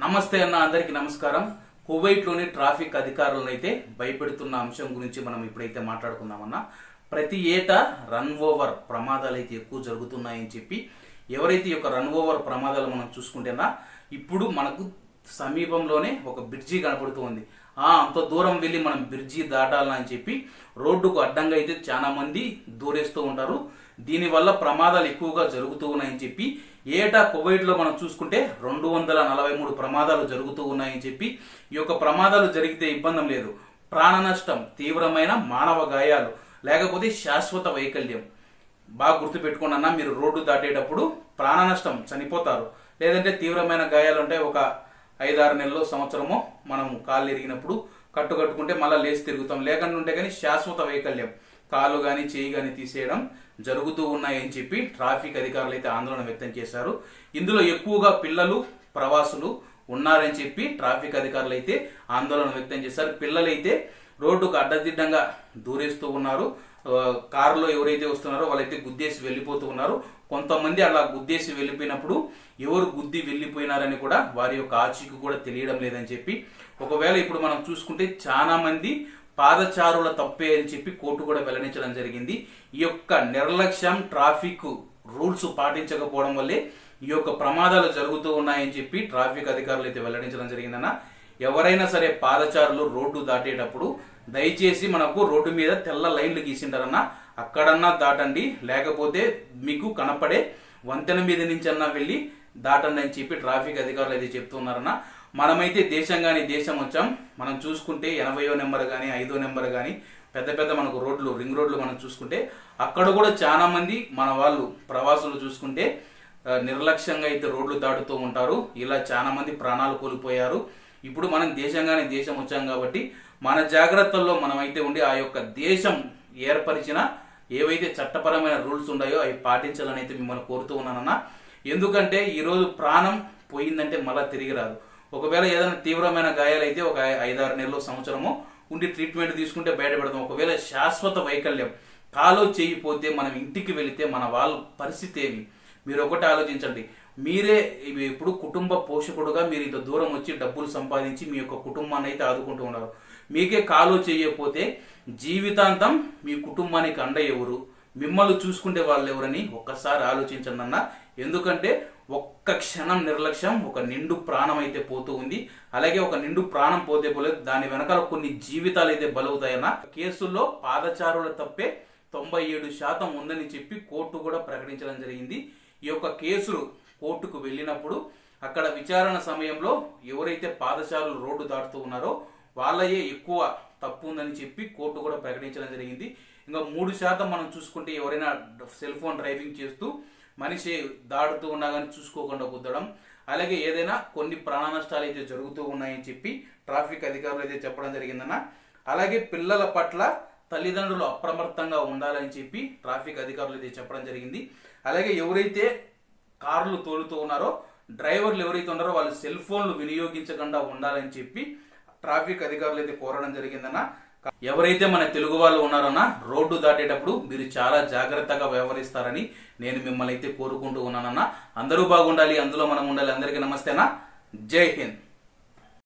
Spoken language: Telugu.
నమస్తే అన్న అందరికి నమస్కారం కువైట్లోని ట్రాఫిక్ అధికారులను అయితే భయపెడుతున్న అంశం గురించి మనం ఇప్పుడైతే మాట్లాడుకుందామన్నా ప్రతి ఏటా రన్ ఓవర్ ప్రమాదాలు అయితే ఎక్కువ జరుగుతున్నాయని చెప్పి ఎవరైతే ఈ యొక్క రన్ ఓవర్ ప్రమాదాలు మనం చూసుకుంటేనా ఇప్పుడు మనకు సమీపంలోనే ఒక బ్రిడ్జి కనపడుతూ ఉంది ఆ అంత దూరం వెళ్ళి మనం బ్రిడ్జి దాటాలని చెప్పి రోడ్డుకు అడ్డంగా అయితే చాలా మంది దూరేస్తూ ఉంటారు దీనివల్ల ప్రమాదాలు ఎక్కువగా జరుగుతూ ఉన్నాయని చెప్పి ఏటా కువైట్లో మనం చూసుకుంటే రెండు వందల నలభై మూడు ప్రమాదాలు జరుగుతూ ఉన్నాయని చెప్పి ఈ యొక్క ప్రమాదాలు జరిగితే ఇబ్బంది లేదు ప్రాణ నష్టం తీవ్రమైన మానవ గాయాలు లేకపోతే శాశ్వత వైకల్యం బాగా గుర్తుపెట్టుకోండి అన్న మీరు రోడ్డు దాటేటప్పుడు ప్రాణ నష్టం చనిపోతారు లేదంటే తీవ్రమైన గాయాలు ఉంటాయి ఒక ఐదారు నెలలు సంవత్సరమో మనం కాళ్ళు ఎరిగినప్పుడు కట్టు కట్టుకుంటే మళ్ళీ లేచి తిరుగుతాం లేకుండా ఉంటే కానీ శాశ్వత వైకల్యం కాలు కానీ చేయి కానీ తీసేయడం జరుగుతూ ఉన్నాయని చెప్పి ట్రాఫిక్ అధికారులు అయితే ఆందోళన వ్యక్తం చేశారు ఇందులో ఎక్కువగా పిల్లలు ప్రవాసులు ఉన్నారని చెప్పి ట్రాఫిక్ అధికారులు అయితే ఆందోళన వ్యక్తం చేశారు పిల్లలైతే రోడ్డుకు అడ్డదిడ్డంగా దూరేస్తూ ఉన్నారు ఆ, కారులో ఎవరైతే వస్తున్నారో వాళ్ళైతే గుద్దేసి వెళ్ళిపోతూ ఉన్నారు కొంతమంది అలా గుద్దేసి వెళ్ళిపోయినప్పుడు ఎవరు గుద్ది వెళ్ళిపోయినారని కూడా వారి యొక్క ఆచూకీ కూడా తెలియడం లేదని చెప్పి ఒకవేళ ఇప్పుడు మనం చూసుకుంటే చాలా మంది పాదచారుల తప్పే అని చెప్పి కోర్టు కూడా వెల్లడించడం జరిగింది ఈ యొక్క నిర్లక్ష్యం ట్రాఫిక్ రూల్స్ పాటించకపోవడం వల్లే ఈ యొక్క ప్రమాదాలు జరుగుతూ ఉన్నాయని చెప్పి ట్రాఫిక్ అధికారులు అయితే వెల్లడించడం జరిగిందన్న ఎవరైనా సరే పాదచారులు రోడ్డు దాటేటప్పుడు దయచేసి మనకు రోడ్డు మీద తెల్ల లైన్లు గీసింటారన్న అక్కడన్నా దాటండి లేకపోతే మీకు కనపడే వంతెన మీద నుంచి అన్నా వెళ్ళి దాటండి అని చెప్పి ట్రాఫిక్ అధికారులు అయితే చెప్తున్నారన్న మనమైతే దేశం కానీ దేశం వచ్చాం మనం చూసుకుంటే ఎనభైయో నెంబర్ కానీ ఐదో నెంబర్ కానీ పెద్ద పెద్ద మనకు రోడ్లు రింగ్ రోడ్లు మనం చూసుకుంటే అక్కడ కూడా చాలా మంది మన వాళ్ళు ప్రవాసులు చూసుకుంటే ఆ, నిర్లక్ష్యంగా అయితే రోడ్లు దాటుతూ ఉంటారు ఇలా చాలా మంది ప్రాణాలు కోల్పోయారు ఇప్పుడు మనం దేశంగానే దేశం వచ్చాం కాబట్టి మన జాగ్రత్తల్లో మనమైతే ఉండి ఆ యొక్క దేశం ఏర్పరిచిన ఏవైతే చట్టపరమైన రూల్స్ ఉన్నాయో అవి పాటించాలని అయితే మిమ్మల్ని కోరుతూ ఉన్నానన్న ఎందుకంటే ఈరోజు ప్రాణం పోయిందంటే మళ్ళా తిరిగి రాదు ఒకవేళ ఏదైనా తీవ్రమైన గాయాలైతే ఒక ఐ- ఐదారు నెలలు సంవత్సరమో ఉండి ట్రీట్మెంట్ తీసుకుంటే బయటపడతాం ఒకవేళ శాశ్వత వైకల్యం కాలో చేయిపోతే మనం ఇంటికి వెళితే మన వాళ్ళ పరిస్థితి ఏమి మీరు ఒకటి ఆలోచించండి మీరే ఇవి ఇప్పుడు కుటుంబ పోషకుడుగా మీరు ఇంత దూరం వచ్చి డబ్బులు సంపాదించి మీ యొక్క కుటుంబాన్ని అయితే ఆదుకుంటూ ఉన్నారు మీకే కాలో చేయకపోతే జీవితాంతం మీ కుటుంబానికి అండ ఎవరు మిమ్మల్ని చూసుకుంటే వాళ్ళు ఎవరని ఒక్కసారి ఆలోచించండి అన్న ఎందుకంటే ఒక్క క్షణం నిర్లక్ష్యం ఒక నిండు ప్రాణం అయితే పోతూ ఉంది అలాగే ఒక నిండు ప్రాణం పోతే పోలేదు దాని వెనకాల కొన్ని జీవితాలు అయితే బలవుతాయన్న కేసుల్లో పాదచారుల తప్పే తొంభై ఏడు శాతం ఉందని చెప్పి కోర్టు కూడా ప్రకటించడం జరిగింది ఈ యొక్క కేసులు కోర్టుకు వెళ్ళినప్పుడు అక్కడ విచారణ సమయంలో ఎవరైతే పాదచారులు రోడ్డు దాటుతూ ఉన్నారో వాళ్ళయే ఎక్కువ తప్పు ఉందని చెప్పి కోర్టు కూడా ప్రకటించడం జరిగింది ఇంకా మూడు శాతం మనం చూసుకుంటే ఎవరైనా సెల్ ఫోన్ డ్రైవింగ్ చేస్తూ మనిషి దాడుతూ ఉన్నా కానీ చూసుకోకుండా కుద్దడం అలాగే ఏదైనా కొన్ని ప్రాణ నష్టాలు అయితే జరుగుతూ ఉన్నాయని చెప్పి ట్రాఫిక్ అధికారులు అయితే చెప్పడం జరిగిందన్న అలాగే పిల్లల పట్ల తల్లిదండ్రులు అప్రమత్తంగా ఉండాలని చెప్పి ట్రాఫిక్ అధికారులు అయితే చెప్పడం జరిగింది అలాగే ఎవరైతే కార్లు తోలుతూ ఉన్నారో డ్రైవర్లు ఎవరైతే ఉన్నారో వాళ్ళు సెల్ ఫోన్లు వినియోగించకుండా ఉండాలని చెప్పి ట్రాఫిక్ అధికారులు అయితే కోరడం జరిగిందన్న ఎవరైతే మన తెలుగు వాళ్ళు ఉన్నారన్న రోడ్డు దాటేటప్పుడు మీరు చాలా జాగ్రత్తగా వ్యవహరిస్తారని నేను మిమ్మల్ని అయితే కోరుకుంటూ ఉన్నానన్న అందరూ బాగుండాలి అందులో మనం ఉండాలి అందరికీ నమస్తేనా జై హింద్